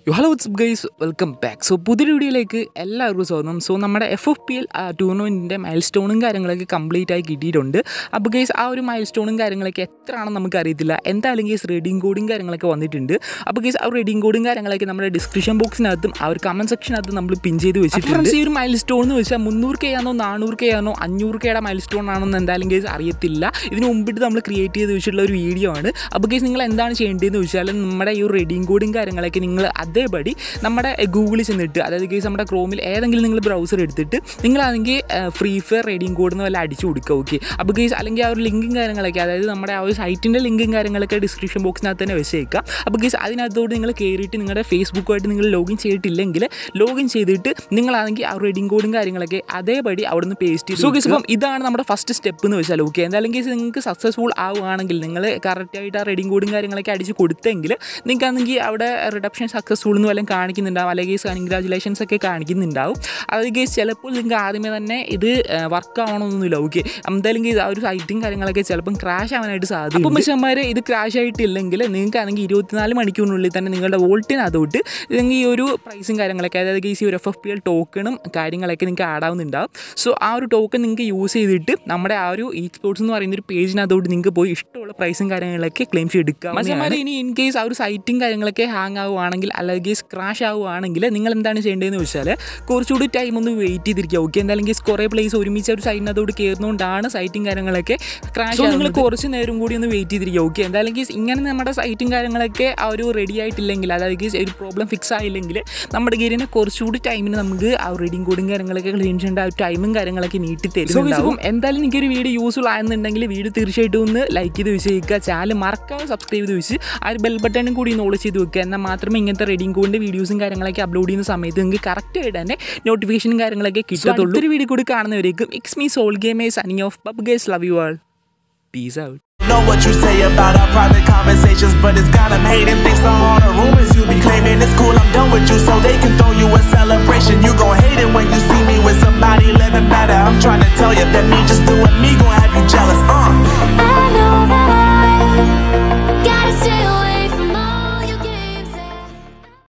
യോ hello what's guys welcome back so പുതിയ വീഡിയോയിലേക്ക് എല്ലാവർക്കും സ്വാഗതം സോ നമ്മുടെ എഫ് എഫ് പി എൽ ടൂർണമെൻറ്റിൻ്റെ മൈൽ സ്റ്റോണും കാര്യങ്ങളൊക്കെ കംപ്ലീറ്റ് ആയി കിട്ടിയിട്ടുണ്ട് അപ്പോൾ ഗൈസ് ആ ഒരു മൈൽ സ്റ്റോണും കാര്യങ്ങളൊക്കെ എത്രയാണെന്ന് നമുക്ക് അറിയത്തില്ല എന്തായാലും ഗൈസ് റെഡിങ് കോഡും കാര്യങ്ങളൊക്കെ വന്നിട്ടുണ്ട് അപ്പോൾ ഗൈസ് ആ റെഡിങ് കോഡും കാര്യങ്ങളൊക്കെ നമ്മുടെ ഡിസ്ക്രിപ്ഷൻ ബോക്സിനകത്തും ആ ഒരു കമൻറ്റ് സെക്ഷനകത്തും നമ്മൾ പിൻ ചെയ്ത് വെച്ചിട്ടുണ്ട് ഈ ഒരു മൈൽ സ്റ്റോൺ എന്ന് വെച്ചാൽ മുന്നൂറ് കെ ആണോ നാനൂറ് കെ ആണോ അഞ്ഞൂറ് കെയുടെ മൈൽ സ്റ്റോൺ ആണോ എന്ന് എന്തായാലും ഗൈസ് അറിയത്തില്ല ഇതിന് മുമ്പിട്ട് നമ്മൾ ക്രിയേറ്റ് ചെയ്ത് വെച്ചിട്ടുള്ള ഒരു വീഡിയോ ആണ് അപ്പോൾ ഗൈസ് നിങ്ങൾ എന്താണ് ചെയ്യേണ്ടതെന്ന് വെച്ചാൽ നമ്മുടെ ഈ ഒരു റെഡിങ് കോഡും കാര്യങ്ങളൊക്കെ നിങ്ങൾ അതേപടി നമ്മുടെ ഗൂഗിളിൽ ചെന്നിട്ട് അതായത് കേസ് നമ്മുടെ ക്രോമിൽ ഏതെങ്കിലും നിങ്ങൾ ബ്രൗസർ എടുത്തിട്ട് നിങ്ങളാണെങ്കിൽ ഫ്രീ ഫയർ റെഡിങ് കോഡ് എന്ന് വല്ല അടിച്ചു കൊടുക്കുക ഓക്കെ അപ്പോൾ കേസ് അല്ലെങ്കിൽ ആ ഒരു ലിങ്കും കാര്യങ്ങളൊക്കെ അതായത് നമ്മുടെ ആ ഒരു സൈറ്റിൻ്റെ ലിങ്കും കാര്യങ്ങളൊക്കെ ഡിസ്ക്രിപ്ഷൻ ബോക്സിനകത്ത് തന്നെ വെച്ചേക്കാം അപ്പോൾ കേസ് അതിനകത്തോട്ട് നിങ്ങൾ കയറിയിട്ട് നിങ്ങളുടെ ഫേസ്ബുക്കുമായിട്ട് നിങ്ങൾ ലോഗിൻ ചെയ്തിട്ടില്ലെങ്കിൽ ലോഗിൻ ചെയ്തിട്ട് നിങ്ങളാണെങ്കിൽ ആ റെഡിങ് കോഡും കാര്യങ്ങളൊക്കെ അതേപടി അവിടെ നിന്ന് പേസ്റ്റ് ചെയ്ത് സോ കേസ് ഇപ്പം ഇതാണ് നമ്മുടെ ഫസ്റ്റ് സ്റ്റെപ്പ് എന്ന് വെച്ചാൽ ഓക്കെ എന്തായാലും കേസ് നിങ്ങൾക്ക് സക്സസ്ഫുൾ ആവുകയാണെങ്കിൽ നിങ്ങൾ കറക്റ്റായിട്ട് ആ റെഡിങ് കോഡും കാര്യങ്ങളൊക്കെ അടിച്ച് കൊടുത്തെങ്കിൽ നിങ്ങൾക്കാണെങ്കിൽ അവിടെ റിഡപ്ഷൻ സക്സസ്ഫുൾ എന്ന് വല്ലതും കാണിക്കുന്നുണ്ടാവും അല്ലെങ്കിൽ കൺഗ്രാജുലേഷൻസ് ഒക്കെ കാണിക്കുന്നുണ്ടാവും അത് കേസ് ചിലപ്പോൾ നിങ്ങൾക്ക് ആദ്യമേ തന്നെ ഇത് വർക്ക് ആവണമെന്നൊന്നുമില്ല ഓക്കെ എന്തായാലും കേസ് ആ ഒരു സൈറ്റും കാര്യങ്ങളൊക്കെ ചിലപ്പം ക്രാഷ് ആവാനായിട്ട് സാധ്യത അപ്പം മിഷന്മാർ ഇത് ക്രാഷ് ആയിട്ടില്ലെങ്കിൽ നിങ്ങൾക്കാണെങ്കിൽ ഇരുപത്തിനാല് മണിക്കൂറിനുള്ളിൽ തന്നെ നിങ്ങളുടെ വോൾട്ടിനകത്തോട്ട് നിങ്ങൾക്ക് ഈ ഒരു പ്രൈസും കാര്യങ്ങളൊക്കെ അതായത് കേസ് ഈ ഒരു എഫ് എഫ് പി എൽ ടോക്കണും കാര്യങ്ങളൊക്കെ നിങ്ങൾക്ക് ആഡ് ആവുന്നുണ്ടാവും സോ ആ ഒരു ടോക്കൺ നിങ്ങൾക്ക് യൂസ് ചെയ്തിട്ട് നമ്മുടെ ആ ഒരു ഇ സ്പോർട്സ് എന്ന് പറയുന്ന ഒരു പേജിനകത്തോട്ട് നിങ്ങൾക്ക് പോയി ഇഷ്ടമുള്ള പ്രൈസും കാര്യങ്ങളൊക്കെ ക്ലെയിം ചെയ്തെടുക്കാം മനുഷ്യന്മാർ ഇനി ഇൻ കേസ് ആ ഒരു സൈറ്റും കാര്യങ്ങളൊക്കെ ഹാങ് ആവുകയാണെങ്കിൽ അല്ലെങ്കിൽ ക്രാഷ് ആവുകയാണെങ്കിൽ നിങ്ങൾ എന്താണ് ചെയ്യേണ്ടതെന്ന് വെച്ചാൽ കുറച്ചുകൂടി ടൈം ഒന്ന് വെയിറ്റ് ചെയ്തിരിക്കുക ഓക്കെ എന്തായാലും കേസ് കുറേ പ്ലേസ് ഒരുമിച്ച് ഒരു സൈറ്റിനകത്തോട് കയറുന്നതുകൊണ്ടാണ് സൈറ്റും കാര്യങ്ങളൊക്കെ ക്രാഷ് നിങ്ങൾ കുറച്ച് നേരം കൂടി ഒന്ന് വെയിറ്റ് ചെയ്തിരിക്കുക ഓക്കെ എന്തായാലും കേസ് ഇങ്ങനെ നമ്മുടെ സൈറ്റും കാര്യങ്ങളൊക്കെ ആ ഒരു റെഡി ആയിട്ടില്ലെങ്കിൽ അതായത് കേസ് ഒരു പ്രോബ്ലം ഫിക്സ് ആയില്ലെങ്കിൽ നമ്മുടെ ഗെയിമിനെ കുറച്ചുകൂടി ടൈമിന് നമുക്ക് ആ റീഡിങ് കോഡും കാര്യങ്ങളൊക്കെ ക്ലീൻ ചെയ്യേണ്ട ആ ഒരു ടൈമും കാര്യങ്ങളൊക്കെ നീട്ടി തരുന്നുണ്ടാവും എന്തായാലും എനിക്ക് ഒരു വീഡിയോ യൂസ്ഫുൾ ആയെന്നുണ്ടെങ്കിൽ വീഡിയോ തീർച്ചയായിട്ടും ഒന്ന് ലൈക്ക് ചെയ്ത് വെച്ചേക്കുക ചാനൽ മറക്കാതെ സബ്സ്ക്രൈബ് ചെയ്ത് വെച്ച് ആ ഒരു ബെൽ ബട്ടണും കൂടി നോളജ് ചെയ്ത് വെക്കുക എന്നാൽ മാത്രമേ ഇങ്ങനത്തെ റീഡിങ് കോഡിൻ്റെ വീഡിയോസും കാര്യങ്ങളൊക്കെ അപ്ലോഡ് ചെയ്യുന്ന സമയത്ത് നിങ്ങൾക്ക് കറക്റ്റായിട്ട് തന്നെ നോട്ടിഫിക്കേഷനും കാര്യങ്ങളൊക്കെ കിട്ടത്തുള്ളൂ ഒരു വീഡിയോ കൂടി കാണുന്നവരേക്കും it's me Sol gamer signing off ബബ് ഗേസ് love you all peace out Know what you say about our private conversations, but it's got 'em hating. Thanks to all the rumors you be claiming. It's cool, I'm done with you, so they can throw you a celebration. You gon' hate it when you see me with somebody living better. I'm trying to tell you that me just doing me gon'